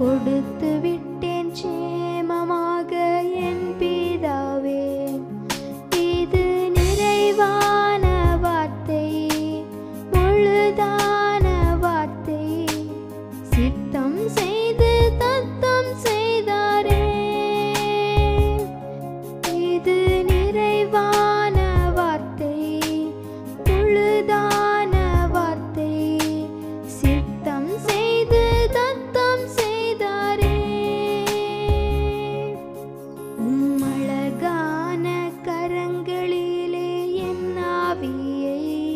கொடுத்து விட்டேன் சேமமாக என் பிதாவே இது நிறைவான வார்த்தை முழுதான வார்த்தை சித்தம் செய்து தத்தம் செய்தாரே இது நிறைவான வார்த்தை முழுதான வார்த்தை சித்தம் செய்து தத்தம் செய்தாரே உம் அழகான கரங்களிலே என் ஆவியை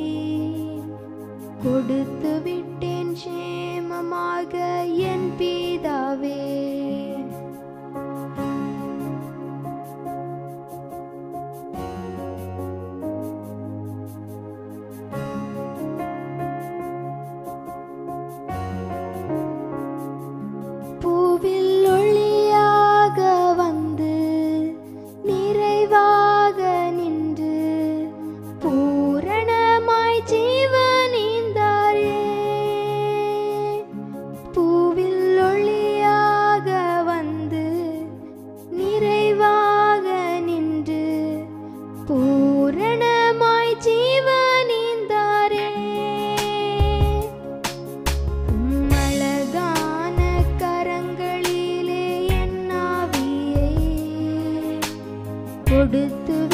கொடுத்து விட்டேன் சேமமாக என் பிதாவே பூவில் ஒளியாக வந்து நிறைவாக நின்று பூரணமாய் ஜீவனீந்தாரே பூவில் ஒளியாக வந்து நிறைவாக நின்று பூரணமாய் ஜீவனீந்தாரே உம் அழகான கரங்களிலே என் ஆவியை கொடுத்து